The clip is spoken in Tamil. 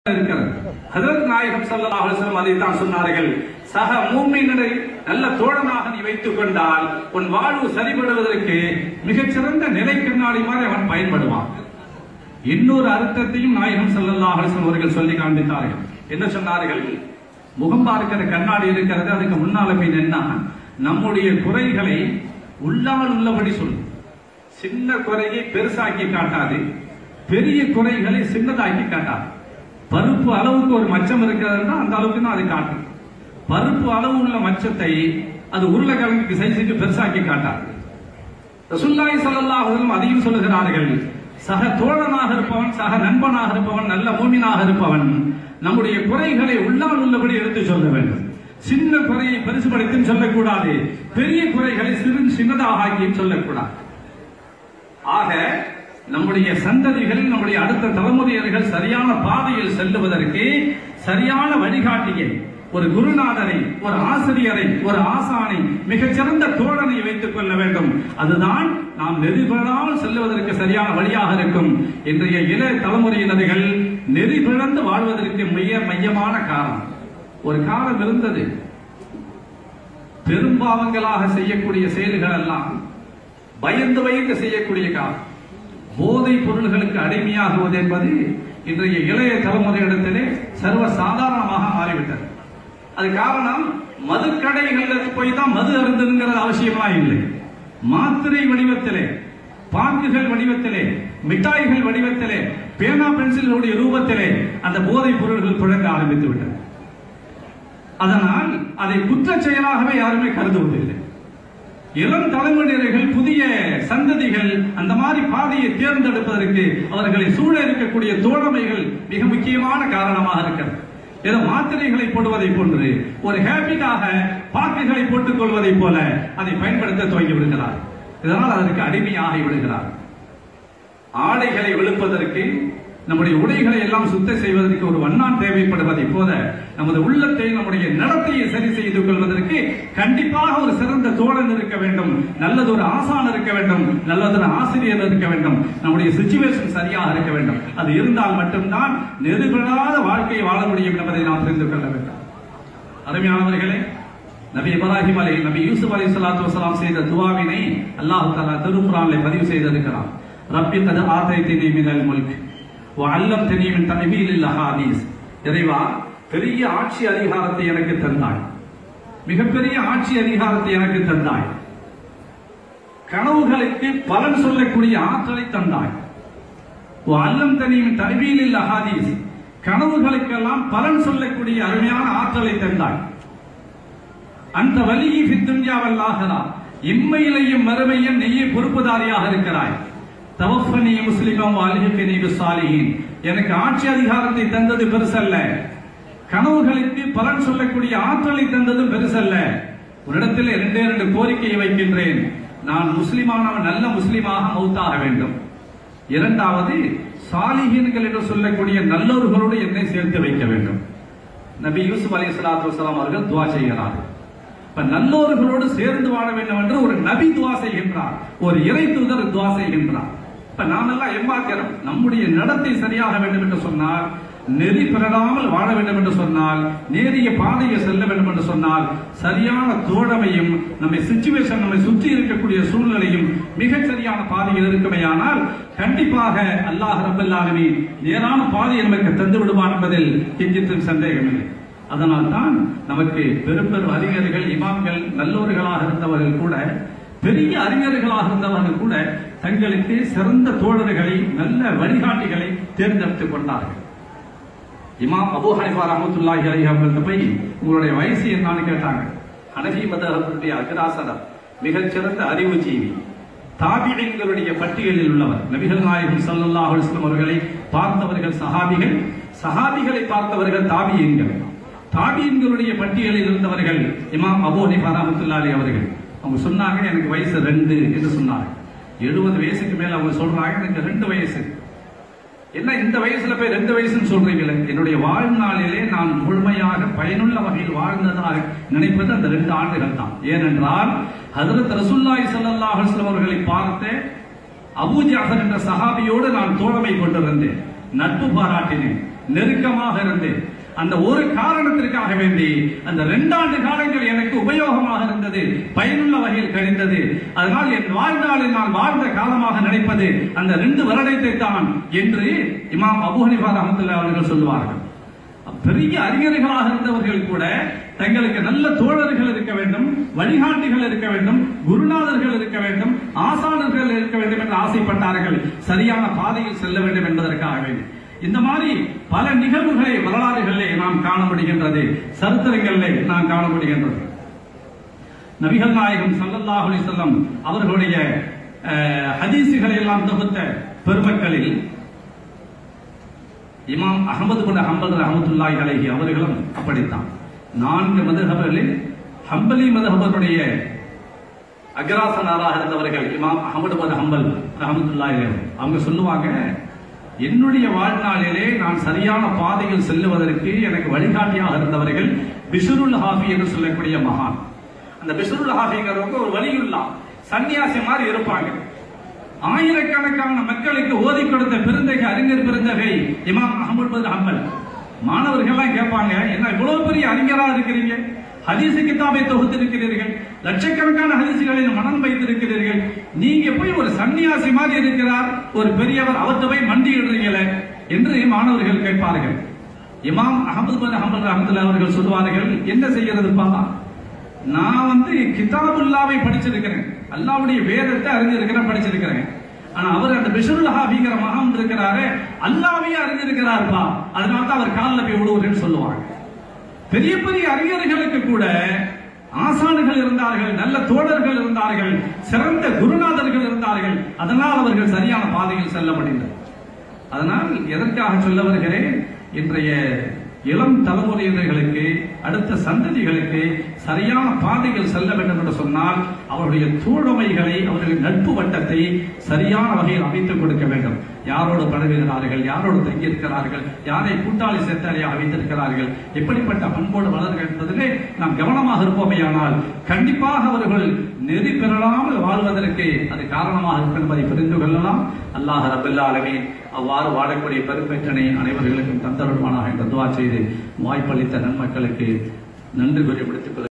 இருக்கிறது ஹதரத் நாயகம் ஸல்லல்லாஹு அலைஹி வஸல்லம் அதைத்தான் சொன்னார்கள் சக மூமியினரை நல்ல தோழனாக நீ வைத்துக் கொண்டால் உன் வாழ்வு சரிபடுவதற்கு மிகச்சிறந்த நிலை கண்ணாடி மாதிரி அவன் பயன்படுவான் இன்னொரு அர்த்தத்தையும் நாயகம் ஸல்லல்லாஹு அலைஹி வஸல்லம் அவர்கள் சொல்லி காண்பித்தார்கள் என்ன சொன்னார்கள் முகம் பார்க்கிற கண்ணாடி இருக்கிறது அதுக்கு முன்னால போய் நின்னா நம்முடைய குறைகளை உள்ளால் உள்ளபடி சொல்லும் சின்ன குறையை பெருசாக்கி காட்டாது பெரிய குறைகளை சின்னதாக்கி காட்டாது பருப்பு அளவுக்கு ஒரு மச்சம் இருக்கிறதுனா அந்த அளவுக்கு தான் அது காட்டும் பருப்பு அளவு உள்ள மச்சத்தை அது உருளைக்கிழங்குக்கு சைஸுக்கு பெருசாக்கி காட்டாது ரசூலுல்லாஹி ஸல்லல்லாஹு அலைஹி வஸல்லம் அதையும் சொல்லுகிறார்கள் சக தோழனாக இருப்பவன் சக நண்பனாக இருப்பவன் நல்ல மூமினாக இருப்பவன் நம்முடைய குறைகளை உள்ளால் உள்ளபடி எடுத்து சொல்ல வேண்டும் சின்ன குறையை பெருசுபடுத்தி சொல்லக்கூடாது பெரிய குறைகளை சிறு சின்னதாக ஆக்கியும் சொல்லக்கூடாது ஆக நம்முடைய சந்ததிகள் நம்முடைய அடுத்த தலைமுறையர்கள் சரியான பாதையில் செல்லுவதற்கு சரியான வழிகாட்டியை ஒரு குருநாதரை ஒரு ஆசிரியரை ஒரு ஆசானை மிகச்சிறந்த தோழனை வைத்துக் கொள்ள வேண்டும் அதுதான் நாம் நெறிபிழாமல் செல்லுவதற்கு சரியான வழியாக இருக்கும் இன்றைய இளைய தலைமுறையினர்கள் நெறிபிழந்து வாழ்வதற்கு மிக மையமான காரணம் ஒரு காலம் இருந்தது பெரும்பாவங்களாக செய்யக்கூடிய செயல்கள் எல்லாம் பயந்து பயந்து செய்யக்கூடிய காலம் போதைப் பொருள்களுக்கு அடிமையாகுவது என்பது இன்றைய இளைய தலைமுறையிடத்திலே சர்வ சாதாரணமாக மாறிவிட்டது அது காரணம் மதுக்கடைகளில் போய் தான் மது அருந்துங்கிறது அவசியமா இல்லை மாத்திரை வடிவத்திலே பாக்குகள் வடிவத்திலே மிட்டாய்கள் வடிவத்திலே பேனா பென்சில்களுடைய ரூபத்திலே அந்த போதைப் பொருள்கள் புழங்க ஆரம்பித்து விட்டது அதனால் அதை குற்றச் செயலாகவே யாருமே கருதுவதில்லை இளம் தலைமுறையினர்கள் புதிய சந்ததிகள் அந்த மாதிரி பாதையை தேர்ந்தெடுப்பதற்கு அவர்களை சூழ இருக்கக்கூடிய தோழமைகள் மிக முக்கியமான காரணமாக இருக்கிறது ஏதோ மாத்திரைகளை போடுவதை போன்று ஒரு ஹேபிட்டாக பாக்குகளை போட்டுக் கொள்வதை போல அதை பயன்படுத்த துவங்கி விடுகிறார் இதனால் அதற்கு அடிமையாகி விடுகிறார் ஆடைகளை வெளுப்பதற்கு நம்முடைய உடைகளை எல்லாம் சுத்தம் செய்வதற்கு ஒரு வண்ணான் தேவைப்படுவதை போல நமது உள்ளத்தை நம்முடைய நடத்தையை சரி செய்து கொள்வதற்கு கண்டிப்பாக ஒரு சிறந்த தோழன் இருக்க வேண்டும் நல்லது ஒரு ஆசான் இருக்க வேண்டும் நல்லதொரு ஆசிரியர் இருக்க வேண்டும் நம்முடைய சுச்சுவேஷன் சரியாக இருக்க வேண்டும் அது இருந்தால் மட்டும்தான் நெருவிடாத வாழ்க்கையை வாழ முடியும் என்பதை நாம் தெரிந்து கொள்ள வேண்டும் அருமையானவர்களே நபி இப்ராஹிம் அலை நபி யூசுப் அலை சலாத்து வசலாம் செய்த துவாவினை அல்லாஹ் தலா திருக்குறானில் பதிவு செய்திருக்கிறான் ரப்பி கது ஆத்தைத்தினி மினல் முல்க் அல்லம் தெரியும் தனிமீல் ஹாதீஸ் இறைவா பெரிய ஆட்சி அதிகாரத்தை எனக்கு தந்தாய் மிகப்பெரிய ஆட்சி அதிகாரத்தை எனக்கு தந்தாய் கனவுகளுக்கு பலன் சொல்லக்கூடிய ஆற்றலை தந்தாய் அல்லம் தனியும் தனிமீல் ஹாதீஸ் கனவுகளுக்கெல்லாம் பலன் சொல்லக்கூடிய அருமையான ஆற்றலை தந்தாய் அந்த வலியை பித்துன்யாவல்லாகிறா இம்மையிலையும் மறுமையும் நெய்யை பொறுப்புதாரியாக இருக்கிறாய் தவஃபனி முஸ்லிமம் வாழ்கின்றி சாலியின் எனக்கு ஆட்சி அதிகாரத்தை தந்தது பெருசல்ல கனவுகளுக்கு பலன் சொல்லக்கூடிய ஆற்றலை தந்ததும் பெருசல்ல ஒரு இடத்தில் இரண்டே இரண்டு கோரிக்கையை வைக்கின்றேன் நான் முஸ்லிமானவன் நல்ல முஸ்லிமாக மௌத்தாக வேண்டும் இரண்டாவது சாலிஹீன்கள் என்று சொல்லக்கூடிய நல்லோர்களோடு என்னை சேர்த்து வைக்க வேண்டும் நபி யூசுப் அலி சலாத்து வலாம் அவர்கள் துவா செய்கிறார்கள் இப்ப நல்லோர்களோடு சேர்ந்து வாழ வேண்டும் என்று ஒரு நபி துவா செய்கின்றார் ஒரு இறை தூதர் துவா செய்கின்றார் இப்ப நாமெல்லாம் எம்மாத்திரம் நம்முடைய நடத்தை சரியாக வேண்டும் என்று சொன்னால் நெறி பெறாமல் வாழ வேண்டும் என்று சொன்னால் நேரிய பாதையை செல்ல வேண்டும் என்று சொன்னால் சரியான தோழமையும் நம்மை சுச்சுவேஷன் நம்மை சுற்றி இருக்கக்கூடிய சூழ்நிலையும் மிகச் சரியான பாதையில் இருக்குமையானால் கண்டிப்பாக அல்லாஹ் ரபல்லாலுமே நேரான பாதையை நமக்கு தந்து விடுவான் என்பதில் கிஞ்சித்தும் சந்தேகமில்லை அதனால் தான் நமக்கு பெரும் பெரும் அறிஞர்கள் இமாம்கள் நல்லோர்களாக இருந்தவர்கள் கூட பெரிய அறிஞர்களாக இருந்தவர்கள் கூட தங்களுக்கு சிறந்த தோழர்களை நல்ல வழிகாட்டிகளை தேர்ந்தெடுத்துக் கொண்டார்கள் இமாம் அபு ஹனிஃபா ரஹமத்துல்லாஹி அலைஹி அவர்கள்ட்ட போய் உங்களுடைய வயசு என்னன்னு கேட்டாங்க ஹனஃபி மதஹபுடைய அக்ராசனர் மிகச்சிறந்த அறிவு ஜீவி தாபிகளுடைய பட்டியலில் உள்ளவர் நபிகள் நாயகம் ஸல்லல்லாஹு அலைஹி வஸல்லம் அவர்களை பார்த்தவர்கள் சஹாபிகள் சஹாபிகளை பார்த்தவர்கள் தாபியங்கள் தாபியங்களுடைய பட்டியலில் இருந்தவர்கள் இமாம் அபு ஹனிஃபா ரஹமத்துல்லாஹி அவர்கள் அவங்க சொன்னாங்க எனக்கு வயசு ரெண்டு என்று சொன்னாங்க எழுபது வயசுக்கு மேல அவங்க சொல்றாங்க எனக்கு ரெண்டு வயசு என்ன இந்த வயசுல போய் ரெண்டு வயசுன்னு சொல்றீங்களே என்னுடைய வாழ்நாளிலே நான் முழுமையாக பயனுள்ள வகையில் வாழ்ந்ததாக நினைப்பது அந்த ரெண்டு ஆண்டுகள் தான் ஏனென்றால் ஹதரத் ரசூல்லாய் ஸல்லல்லாஹு அலைஹி வஸல்லம் அவர்களை பார்த்து அபூ ஜாஃபர் என்ற சஹாபியோடு நான் தோழமை கொண்டிருந்தேன் நட்பு பாராட்டினேன் நெருக்கமாக இருந்தேன் அந்த ஒரு காரணத்திற்காக வேண்டி அந்த ரெண்டாண்டு காலங்கள் எனக்கு உபயோகமாக இருந்தது பயனுள்ள வகையில் கழிந்தது அதனால் என் வாழ்நாளில் நான் வாழ்ந்த காலமாக நினைப்பது அந்த ரெண்டு வருடத்தை தான் என்று இமாம் அபு ஹனிஃபா ரஹமத்துல்லாஹி அவர்கள் சொல்லுவார்கள் பெரிய அறிஞர்களாக இருந்தவர்கள் கூட தங்களுக்கு நல்ல தோழர்கள் இருக்க வேண்டும் வழிகாட்டிகள் இருக்க வேண்டும் குருநாதர்கள் இருக்க வேண்டும் ஆசானர்கள் இருக்க வேண்டும் என்று ஆசைப்பட்டார்கள் சரியான பாதையில் செல்ல வேண்டும் என்பதற்காக வேண்டி இந்த மாதிரி பல நிகழ்வுகளை வரலாறுகளிலே நாம் காண முடிகின்றது சரித்திரங்களிலே நாம் காண முடிகின்றது நபிகள் நாயகம் ஸல்லல்லாஹு அலைஹி வஸல்லம் அவர்களுடைய அஹ், ஹதீசுகளை எல்லாம் தொகுத்த பெருமக்களில் இமாம் அகமது பின் ஹம்பல் ரஹமத்துல்லாஹி அலைஹி அவர்களும் அப்படித்தான் நான்கு மதுஹபர்களில் ஹம்பலி மதுஹபருடைய அக்ராசனாராக இருந்தவர்கள் இமாம் அகமது பின் ஹம்பல் ரஹமத்துல்லாஹி அலைஹி அவங்க சொல்லுவாங்க என்னுடைய வாழ்நாளிலே நான் சரியான பாதையில் செல்லுவதற்கு எனக்கு வழிகாட்டியாக இருந்தவர்கள் பிஷருல் ஹாஃபி என்று சொல்லக்கூடிய மகான் அந்த பிஷருல் ஹாஃபிங்கிறவங்க ஒரு வலியுல்லா சன்னியாசி மாதிரி இருப்பாங்க ஆயிரக்கணக்கான மக்களுக்கு ஓதி கொடுத்த பெருந்தகை அறிஞர் பெருந்தகை இமாம் அகமது பின் ஹம்பல் மாணவர்கள் எல்லாம் கேட்பாங்க என்ன இவ்வளவு பெரிய அறிஞரா இருக்கிறீங்க ஹதீஸ் கிதாபை தொகுத்திருக்கிறீர்கள் லட்சக்கணக்கான ஹதீசுகளில் மனம் வைத்திருக்கிறீர்கள் நீங்க போய் ஒரு சன்னியாசி மாதிரி இருக்கிறார் ஒரு பெரியவர் அவர்கிட்ட போய் மண்டியிடுறீங்களே என்று மாணவர்கள் கேட்பார்கள் இமாம் அகமது பின் ஹம்பல் ரஹமத்துல்லாஹி அவர்கள் சொல்வார்கள் என்ன செய்யறதுப்பா நான் வந்து கிதாபுல்லாவை படிச்சிருக்கிறேன் அல்லாவுடைய வேதத்தை அறிஞ்சிருக்கிறேன் படிச்சிருக்கிறேன் ஆனா அவர் அந்த பிஷருல் ஹாபிங்கிற மகான் இருக்கிறாரு அல்லாவையே அறிஞ்சிருக்கிறாருப்பா அதனால தான் அவர் காலில் போய் விடுவதுன்னு சொல்லுவாங்க பெரிய பெரிய அறிஞர்களுக்கு கூட ஆசான்கள் இருந்தார்கள் நல்ல தோழர்கள் இருந்தார்கள் சிறந்த குருநாதர்கள் இருந்தார்கள் அதனால் அவர்கள் சரியான பாதையில் செல்ல முடிந்தது அதனால் எதற்காக சொல்ல வருகிறேன் இன்றைய இளம் தலைமுறையினர்களுக்கு அடுத்த சந்ததிகளுக்கு சரியான பாதையில் செல்ல வேண்டும் என்று சொன்னால் அவருடைய தோழமைகளை அவர்கள் நட்பு வட்டத்தை சரியான வகையில் அமைத்துக் கொடுக்க வேண்டும் யாரோடு பழகுகிறார்கள் யாரோடு தங்கியிருக்கிறார்கள் யாரை கூட்டாளி சேர்த்தாரியாக வைத்திருக்கிறார்கள் எப்படிப்பட்ட பண்போடு வளர்கள் என்பதிலே நாம் கவனமாக இருப்போமேயானால் கண்டிப்பாக அவர்கள் நெறி பெறலாமல் வாழ்வதற்கு அது காரணமாக இருக்கும் என்பதை புரிந்து கொள்ளலாம் அல்லாஹ் ரபுல்லா அலமீன் அவ்வாறு வாழக்கூடிய பெரும்பெற்றனை அனைவர்களுக்கும் தந்தருள்வானாக என்று துவா செய்து வாய்ப்பளித்த நன்மக்களுக்கு நன்றி கூறி முடித்துக் கொள்ள